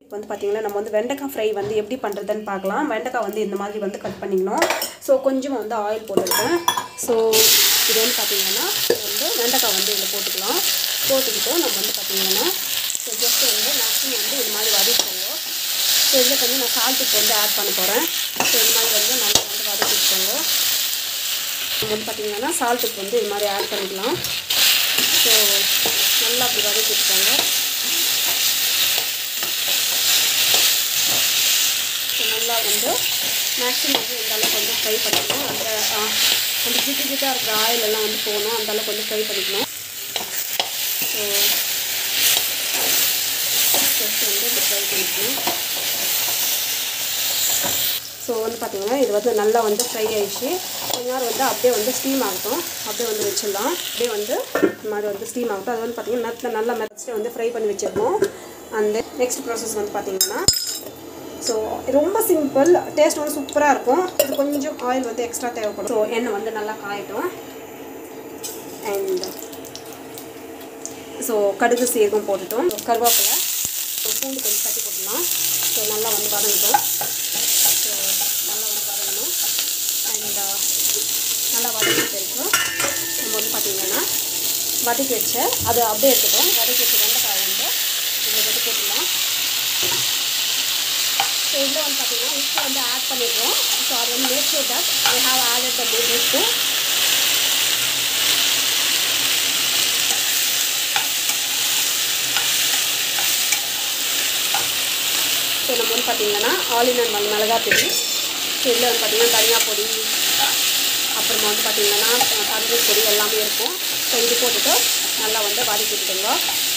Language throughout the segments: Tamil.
வந்து பார்த்தீங்கன்னா நம்ம வந்து வெண்டைக்காய் ஃப்ரை வந்து எப்படி பண்ணுறதுன்னு பார்க்கலாம் வெண்டைக்காய் வந்து இந்த மாதிரி வந்து கட் பண்ணிக்கணும் ஸோ கொஞ்சமாக வந்து ஆயில் போட்டுருக்கேன் ஸோ இது வந்து பார்த்தீங்கன்னா வந்து வெண்டைக்காய் வந்து இதில் போட்டுக்கலாம் போட்டுக்கிட்டு நம்ம வந்து பார்த்தீங்கன்னா ஸோ ஜஸ்ட் வந்து மேக்ஸிமம் வந்து இது மாதிரி வதக்கிக்கோங்க ஸோ இதில் கொஞ்சம் நான் சால்ட்டுக்கு வந்து ஆட் பண்ண போகிறேன் ஸோ இது மாதிரி வந்து நல்லா வந்து வதக்கிக்கோங்க நம்ம வந்து பார்த்தீங்கன்னா சால்ட்டுக்கு வந்து இது மாதிரி ஆட் பண்ணிக்கலாம் ஸோ நல்லா அப்படி வதக்கிட்டுக்கோங்க ஸோ நல்லா வந்து மேக்ஸிமம் வந்து இந்த அளவுக்கு வந்து ஃப்ரை பண்ணிக்கணும் அந்த ஆ, அந்த ஜிட்டு ஜிட்டாக இருக்கிற ஆயில் எல்லாம் வந்து போகணும் அந்த அளவுக்கு வந்து ஃப்ரை பண்ணிக்கணும் ஸோ ஜஸ்ட் வந்து இப்படி ஃப்ரை பண்ணிக்கணும் ஸோ வந்து பார்த்தீங்கன்னா இது வந்து நல்லா வந்து ஃப்ரை ஆயிடுச்சு கொஞ்ச நேரம் வந்து அப்படியே வந்து ஸ்டீம் ஆகட்டும் அப்படியே வந்து வச்சிடலாம் அப்படியே வந்து இந்த மாதிரி வந்து ஸ்டீம் ஆகட்டும் அது வந்து பார்த்தீங்கன்னா மெத்தில் நல்லா மெத்தஸ்ட்டு வந்து ஃப்ரை பண்ணி வச்சிருக்கோம் அந்த நெக்ஸ்ட் ப்ராசஸ் வந்து பார்த்தீங்கன்னா ஸோ ரொம்ப சிம்பிள் டேஸ்ட் வந்து சூப்பராக இருக்கும் இது கொஞ்சம் ஆயில் வந்து எக்ஸ்ட்ரா தேவைப்படும் ஸோ எண்ணெய் வந்து நல்லா காயட்டும் அண்ட் ஸோ கடுகு சீரகம் போட்டுட்டோம் ஸோ கருவேப்பிலை ஸோ பூண்டு கொஞ்சம் தட்டி போட்டுடலாம் ஸோ நல்லா வந்து வதங்கிட்டோம் ஸோ நல்லா வந்து வதங்கணும் அண்ட் நல்லா வதக்கி பிறகு நம்ம வந்து பார்த்திங்கன்னா வதக்கி வச்ச அது அப்படியே எடுத்துட்டோம் வதக்கி வச்ச வெண்டைக்காய் வந்து இதில் வந்து போட்டுடலாம் ஸோ இதில் வந்து பார்த்தீங்கன்னா உப்பு வந்து ஆட் பண்ணிடுறோம் ஸோ அது வந்து make sure that we have added the baby உப்பு ஸோ நம்ம வந்து பார்த்தீங்கன்னா ஆலினன் மல் மிளகாய் பொடி ஸோ இதில் வந்து பார்த்தீங்கன்னா தனியா பொடி அப்புறமா வந்து பார்த்தீங்கன்னா தந்தூரி பொடி எல்லாமே இருக்கும் ஸோ இது போட்டுட்டு நல்லா வந்து வதக்கி விட்டுடுங்க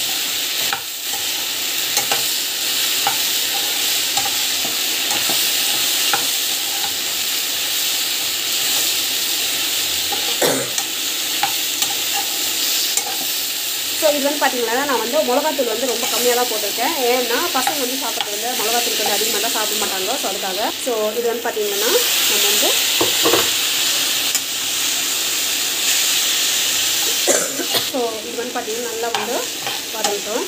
ஸோ இது வந்து பார்த்தீங்கன்னா நான் வந்து மிளகாத்தூள் வந்து ரொம்ப கம்மியாக தான் போட்டிருக்கேன் ஏன்னா பசங்க வந்து சாப்பிட்றது வந்து மிளகாத்தூள் கொஞ்சம் அதிகமாக தான் சாப்பிட மாட்டாங்க ஸோ அதுக்காக ஸோ இது வந்து பார்த்தீங்கன்னா நம்ம வந்து ஸோ இது வந்து பார்த்தீங்கன்னா நல்லா வந்து வதங்கிட்டோம்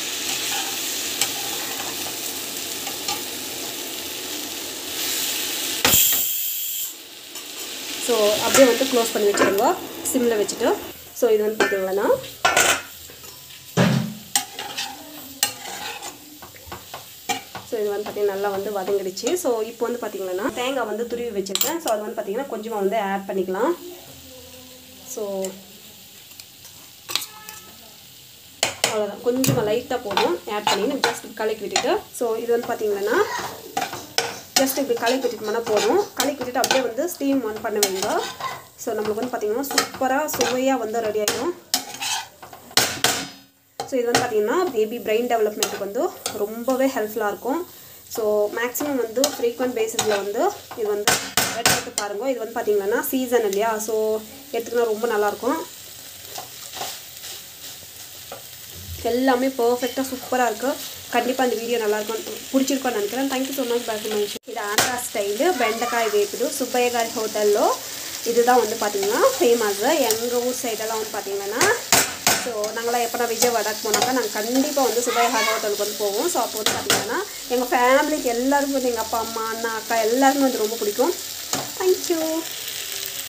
ஸோ அப்படியே வந்து க்ளோஸ் பண்ணி வச்சுருங்க சிம்மில் வச்சுட்டு ஸோ இது வந்து பார்த்தீங்கன்னா ஸோ இது வந்து பார்த்தீங்கன்னா நல்லா வந்து வதங்கிடுச்சு ஸோ இப்போ வந்து பார்த்தீங்கன்னா தேங்காய் வந்து துருவி வச்சுருக்கேன் ஸோ அது வந்து பார்த்தீங்கன்னா கொஞ்சமாக வந்து ஆட் பண்ணிக்கலாம் ஸோ அவ்வளோதான் கொஞ்சமாக லைட்டாக போதும் ஆட் பண்ணி ஜஸ்ட் கலக்கி விட்டுட்டு ஸோ இது வந்து பார்த்தீங்கன்னா ஜஸ்ட் இப்படி கலக்கி விட்டுட்டோம்னா போதும் கலக்கி விட்டுட்டு அப்படியே வந்து ஸ்டீம் ஆன் பண்ண வைங்க ஸோ நம்மளுக்கு வந்து பார்த்தீங்கன்னா சூப்பராக சுவையாக வந்து ரெடி ஆகிடும் ஸோ இது வந்து பார்த்திங்கன்னா பேபி பிரெயின் டெவலப்மெண்ட்டுக்கு வந்து ரொம்பவே ஹெல்ப்ஃபுல்லாக இருக்கும் ஸோ மேக்ஸிமம் வந்து ஃப்ரீக்வெண்ட் பேசிஸில் வந்து இது வந்து எடுத்து பாருங்கள் இது வந்து பார்த்திங்கன்னா சீசன் இல்லையா ஸோ எடுத்துக்கினா ரொம்ப நல்லாயிருக்கும் எல்லாமே பர்ஃபெக்டாக சூப்பராக இருக்குது கண்டிப்பாக இந்த வீடியோ நல்லாயிருக்கும் பிடிச்சிருக்கோன்னு நினைக்கிறேன் தேங்க்யூ ஸோ மச் பேக் மனுஷன் இது ஆந்திரா ஸ்டைலு பெண்டைக்காய் வேப்புடு சுப்பைய காரி ஹோட்டலில் இதுதான் வந்து பார்த்திங்கன்னா ஃபேமஸ்ஸு எங்கள் ஊர் சைடெல்லாம் வந்து பார்த்திங்கன்னா ஸோ நாங்களாம் எப்போ நான் விஜயவாடாக்கு போனாக்கா நாங்கள் கண்டிப்பாக வந்து சுபையா ஹோட்டலுக்கு வந்து போவோம் ஸோ அப்போ வந்து பார்த்திங்கன்னா எங்கள் ஃபேமிலிக்கு எல்லாருக்கும் வந்து எங்கள் அப்பா அம்மா அண்ணா அக்கா எல்லாருக்கும் வந்து ரொம்ப பிடிக்கும் தேங்க்யூ